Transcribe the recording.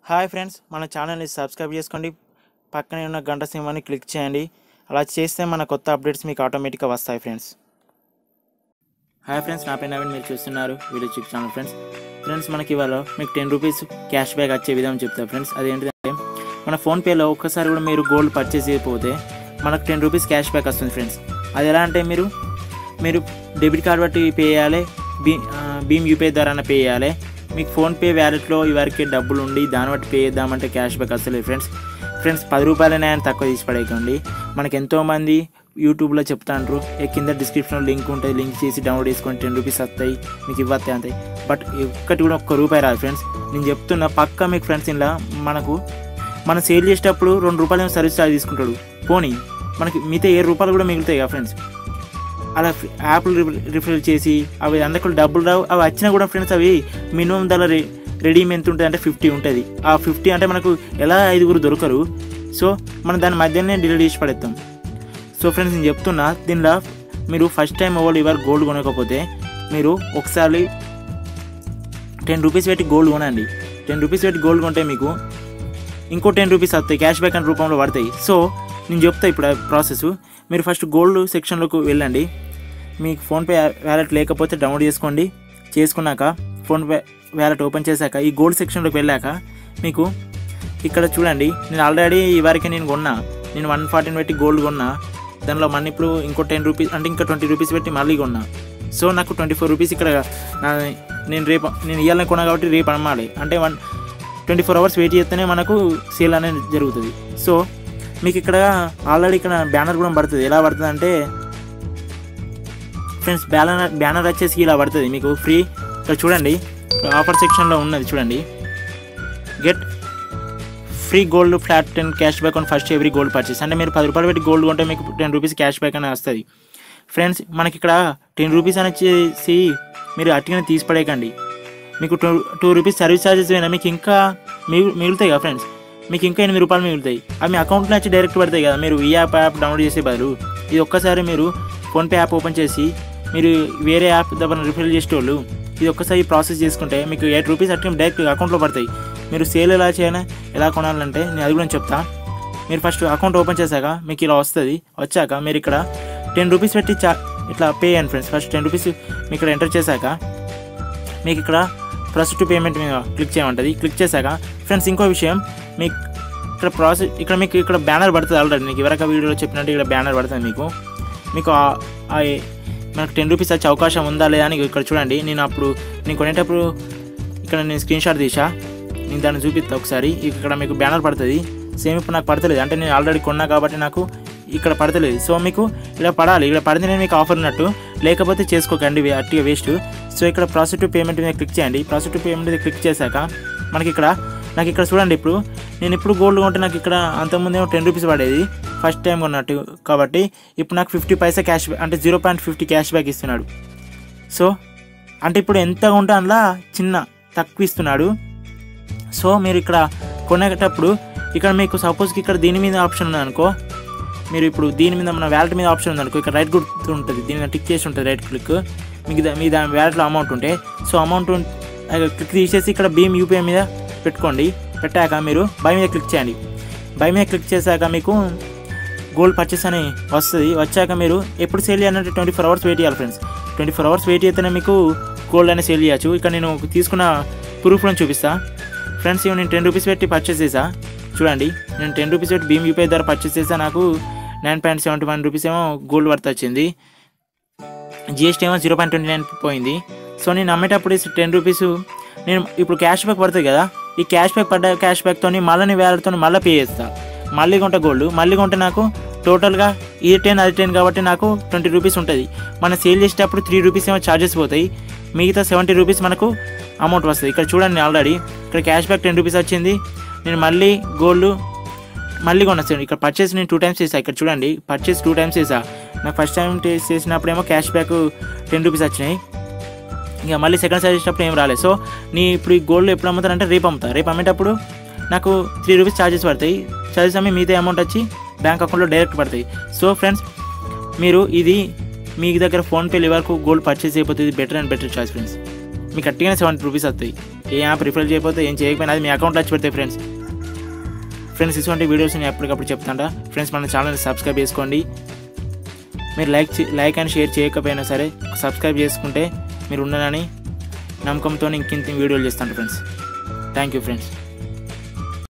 hi friends మన ఛానల్ని subscribe చేసుకోండి పక్కనే ఉన్న గంట సింహాన్ని క్లిక్ చేయండి అలా చేస్తే మన కొత్త అప్డేట్స్ మీకు ఆటోమేటిక్గా వస్తాయి ఫ్రెండ్స్ హాయ్ ఫ్రెండ్స్ నా పేరు నవీన్ మీరు చూస్తున్నారు video chick channel friends friends మనకి ఇవాళ మీకు టెన్ రూపీస్ క్యాష్ బ్యాక్ వచ్చే విధానం చెప్తా ఫ్రెండ్స్ అదేంటిదంటే మన ఫోన్పేలో ఒక్కసారి కూడా మీరు గోల్డ్ పర్చేస్ చేయకపోతే మనకు టెన్ రూపీస్ క్యాష్ బ్యాక్ వస్తుంది ఫ్రెండ్స్ అది ఎలా అంటే మీరు మీరు డెబిట్ కార్డ్ బట్టి పే చేయాలి బీ ఆ, భీమ్ యూపీఐ ద్వారా పే చేయాలి మీకు ఫోన్పే వ్యాలెట్లో ఇవరికి డబ్బులు ఉండి దాన్ని బట్టి పే చేద్దామంటే క్యాష్ బ్యాక్ వస్తలేదు ఫ్రెండ్స్ ఫ్రెండ్స్ పది రూపాయలనే ఆయన తక్కువ తీసి పడేయకండి మనకి ఎంతోమంది యూట్యూబ్లో చెప్తాండ్రు ఏ కింద డిస్క్రిప్షన్లో లింక్ ఉంటుంది లింక్ చేసి డౌన్లోడ్ చేసుకొని టెన్ రూపీస్ వస్తాయి మీకు ఇవ్వస్తాయి అంతాయి బట్ ఒక్కటి కూడా ఒక్క రూపాయి రాదు ఫ్రెండ్స్ నేను చెప్తున్నా పక్క మీకు ఫ్రెండ్స్ ఇలా మనకు మనం సేల్ చేసేటప్పుడు రెండు రూపాయలు ఏమో సర్వీస్ ఛార్జ్ తీసుకుంటాడు పోనీ మనకి మిగతా ఏడు రూపాయలు కూడా మిగులుతాయి కదా ఫ్రెండ్స్ అలా యాప్లు రిఫర్ చేసి అవి అందరికి డబ్బులు రావు అవి వచ్చినా కూడా ఫ్రెండ్స్ అవి మినిమం ధర రె రెడీమ్ ఎంత ఉంటుంది అంటే ఫిఫ్టీ ఉంటుంది ఆ ఫిఫ్టీ అంటే మనకు ఎలా ఐదుగురు దొరకరు సో మనం దాని మధ్యనే డిలీట్ చేసి పడేస్తాం సో ఫ్రెండ్స్ నేను చెప్తున్నా దీనిలో మీరు ఫస్ట్ టైం ఎవరు ఇవాళ గోల్డ్ కొనకపోతే మీరు ఒకసారి టెన్ రూపీస్ పెట్టి గోల్డ్ కొనండి టెన్ రూపీస్ పెట్టి గోల్డ్ కొంటే మీకు ఇంకో టెన్ రూపీస్ వస్తాయి క్యాష్ బ్యాక్ అనే రూపంలో పడతాయి సో నేను చెప్తా ఇప్పుడు ఆ ప్రాసెస్ మీరు ఫస్ట్ గోల్డ్ సెక్షన్లోకి వెళ్ళండి మీకు ఫోన్పే వ్యాలెట్ లేకపోతే డౌన్లోడ్ చేసుకోండి చేసుకున్నాక ఫోన్పే వ్యాలెట్ ఓపెన్ చేశాక ఈ గోల్డ్ సెక్షన్లోకి వెళ్ళాక మీకు ఇక్కడ చూడండి నేను ఆల్రెడీ ఈ వరకు నేను కొన్నా నేను వన్ ఫార్టీని పెట్టి గోల్డ్ కొన్నా దానిలో మనీ ఇప్పుడు ఇంకో టెన్ రూపీస్ అంటే ఇంకా ట్వంటీ రూపీస్ పెట్టి మళ్ళీ కొన్నా సో నాకు ట్వంటీ ఫోర్ రూపీస్ ఇక్కడ నా నేను రేపు నేను ఇవ్వాలని కొన్నా కాబట్టి రేపు అమ్మాలి అంటే one twenty four hours wait చేస్తేనే మనకు సేల్ అనేది జరుగుతుంది సో మీకు ఇక్కడ ఆల్రెడీ ఇక్కడ బ్యానర్ కూడా పడుతుంది ఎలా పడుతుంది అంటే ఫ్రెండ్స్ బ్యానర్ బ్యానర్ వచ్చేసి ఇలా పడుతుంది మీకు ఫ్రీ ఇక్కడ చూడండి ఆఫర్ సెక్షన్లో ఉన్నది చూడండి get free gold flat ten cash back on first every gold purchase అంటే మీరు పది రూపాయలు పెట్టి గోల్డ్ కొంటే మీకు టెన్ రూపీస్ క్యాష్ బ్యాక్ అనేది వస్తుంది ఫ్రెండ్స్ మనకి ఇక్కడ టెన్ రూపీస్ అని వచ్చేసి మీరు అట్టుగానే తీసి పడేయకండి మీకు two two rupees service charges అయినా మీకు ఇంకా మిగు మిగులుతాయి కదా ఫ్రెండ్స్ మీకు ఇంకా ఎనిమిది రూపాయలు మిగులుతాయి అవి మీ అకౌంట్లో వచ్చి డైరెక్ట్ పడతాయి కదా మీరు ఈ యాప్ యాప్ డౌన్లోడ్ చేసే బదులు ఇది ఒక్కసారి మీరు ఫోన్పే యాప్ ఓపెన్ చేసి మీరు వేరే యాప్ దగ్గర రిఫిల్ చేసేటోళ్ళు ఇది ఒక్కసారి ప్రాసెస్ చేసుకుంటే మీకు ఎయిట్ రూపీస్ అట్లా డైరెక్ట్ అకౌంట్లో పడతాయి మీరు సేల్ ఎలా చేయాలి ఎలా కొనాలంటే నేను అది కూడా చెప్తా మీరు ఫస్ట్ అకౌంట్ ఓపెన్ చేశాక మీకు ఇలా వస్తుంది వచ్చాక మీరు ఇక్కడ టెన్ రూపీస్ పెట్టి చా ఇట్లా పే అయ్యండి ఫ్రెండ్స్ ఫస్ట్ టెన్ రూపీస్ మీకు ఇక్కడ ఎంటర్ చేశాక మీకు ఇక్కడ ప్రొసెస్ టు పేమెంట్ మీద క్లిక్ చేయమంటుంది క్లిక్ చేశాక ఫ్రెండ్స్ ఇంకో విషయం మీకు ఇక్కడ ప్రాసెస్ ఇక్కడ మీకు ఇక్కడ బ్యానర్ పడుతుంది ఆల్రెడీ మీకు ఎవరొక వీడియోలో చెప్పినట్టు ఇక్కడ బ్యానర్ పడుతుంది మీకు మీకు ఆ- ఆ మనకు టెన్ రూపీస్ వచ్చే అవకాశం ఉందా లేదా అని ఇక్కడ చూడండి నేను అప్పుడు నేను కొనేటప్పుడు ఇక్కడ నేను స్క్రీన్ షాట్ తీసా నేను దాన్ని చూపిస్తా ఒకసారి ఇక్కడ మీకు బ్యానర్ పడుతుంది సేమ్ ఇప్పుడు నాకు పడతలేదు అంటే నేను ఆల్రెడీ కొన్నా కాబట్టి నాకు ఇక్కడ పడతలేదు సో మీకు ఇలా పడాలి ఇక్కడ పడితే నేను మీకు ఆఫర్ ఉన్నట్టు లేకపోతే చేసుకోకండి వే- అట్టిగా వేస్ట్ సో ఇక్కడ ప్రాసెస్ టు పేమెంట్ మీద క్లిక్ చేయండి ప్రాసెస్ టు పేమెంట్ మీద క్లిక్ చేశాక మనకి ఇక్కడ నాకు ఇక్కడ చూడండి ఇప్పుడు నేను ఇప్పుడు గోల్డ్ కొంటే నాకు ఇక్కడ అంతకుముందేమో టెన్ రూపీస్ పడేది ఫస్ట్ టైం కొన్నట్టు కాబట్టి ఇప్పుడు నాకు ఫిఫ్టీ పైసా క్యాష్ బ్యాక్ అంటే zero point fifty cash back ఇస్తున్నాడు సో అంటే ఇప్పుడు ఎంత ఉంటే అందులో చిన్న తక్కువ ఇస్తున్నాడు సో మీరు ఇక్కడ కొనేటప్పుడు ఇక్కడ మీకు సపోజ్కి ఇక్కడ దీని మీద ఆప్షన్ ఉంది అనుకో మీరు ఇప్పుడు దీని మీద మన వ్యాలెట్ మీద ఆప్షన్ ఉంది అనుకో ఇక్కడ రైట్ గుర్తు ఉంటుంది దీని మీద టిక్ చేసి ఉంటుంది రైట్ క్లిక్ మీకు దా- మీ దాని వ్యాలెట్లో అమౌంట్ ఉంటే సో అమౌంట్ క్లిక్ తీసేసి ఇక్కడ భీమ్ యూపీఐ మీద పెట్టుకోండి పెట్టాక మీరు బై మీద క్లిక్ చేయండి బై మీద క్లిక్ చేశాక మీకు గోల్డ్ పర్చేస్ అని వస్తుంది వచ్చాక మీరు ఎప్పుడు సేల్ చేయాలంటే ట్వంటీ ఫోర్ అవర్స్ వెయిట్ చేయాలి friends twenty four hours wait చేస్తేనే మీకు గోల్డ్ అనేది సేల్ చేయొచ్చు ఇక్కడ నేను తీసుకున్న ప్రూఫ్ నుంచి చూపిస్తా ఫ్రెండ్స్ ఇవి నేను టెన్ రూపీస్ పెట్టి పర్చేస్ చేసా చూడండి నేను టెన్ రూపీస్ పెట్టి భీమ్ యూపీఐ ద్వారా పర్చేస్ చేసా నాకు nine point seventy one rupees ఏమో గోల్డ్ వర్త్ వచ్చింది జిఎస్టీ ఏమో జీరో పాయింట్ ట్వంటీ నైన్ పోయింది సో నేను అమ్మేటప్పుడు టెన్ రూపీస్ నేను ఇప్పుడు క్యాష్ బ్యాక్ పడుతుంది కదా ఈ క్యాష్ బ్యాక్ పడ్డ క్యాష్ బ్యాక్తో మళ్ళీ నేను వేలతో మళ్ళీ పే చేస్తా మళ్ళీ కొంట గోల్డ్ మళ్ళీ కొంటే నాకు టోటల్గా ఇది టెన్ అది టెన్ కాబట్టి నాకు ట్వంటీ రూపీస్ ఉంటుంది మనం సేల్ చేసేటప్పుడు త్రీ రూపీస్ ఏమో ఛార్జెస్ పోతాయి మిగతా సెవెంటీ రూపీస్ మనకు అమౌంట్ వస్తుంది ఇక్కడ చూడండి ఆల్రెడీ ఇక్కడ క్యాష్ బ్యాక్ టెన్ రూపీస్ వచ్చింది నేను మళ్ళీ గోల్డ్ మళ్ళీ కొనొచ్చాను ఇక్కడ పర్చేస్ నేను టూ టైమ్స్ చేసా ఇక్కడ చూడండి పర్చేస్ టూ టైమ్స్ చేసా నాకు ఫస్ట్ టైం టేస్ట్ చేసినప్పుడేమో క్యాష్ బ్యాక్ టెన్ రూపీస్ వచ్చినాయి ఇక మళ్ళీ సెకండ్ సారి చేసినప్పుడు ఏం రాలేదు సో నీ ఇప్పుడు ఈ గోల్డ్ ఎప్పుడు అమ్ముతానంటే రేపు అమ్ముతా రేపు అమ్మేటప్పుడు నాకు త్రీ రూపీస్ ఛార్జెస్ పడతాయి ఛార్జెస్ అమ్మి మిగతా అమౌంట్ వచ్చి బ్యాంక్ అకౌంట్లో డైరెక్ట్ పడతాయి సో ఫ్రెండ్స్ మీరు ఇది మీ దగ్గర ఫోన్పే వరకు గోల్డ్ పర్చేస్ అయిపోతుంది better and better choice friends మీకు కట్టిగానే సెవెంటీ రూపీస్ వస్తాయి ఏ యాప్ రిఫర్ చేయకపోతే ఏం చేయకపోయినా అది మీ అకౌంట్లో వచ్చి పెడతాయి ఫ్రెండ్స్ ఫ్రెండ్స్ ఇటువంటి వీడియోస్ నేను ఎప్పటికప్పుడు చెప్తాంట ఫ్రెండ్స్ మన ఛానల్ని సబ్స్క్రైబ్ చేసుకోండి మీరు లైక్ చే- లైక్ అండ్ షేర్ చేయకపోయినా సరే సబ్స్క్రైబ్ చేసుకుంటే మీరు ఉన్నారని నమ్మకంతో ఇంకింత వీడియోలు చేస్తాను ఫ్రెండ్స్ థ్యాంక్ యూ ఫ్రెండ్స్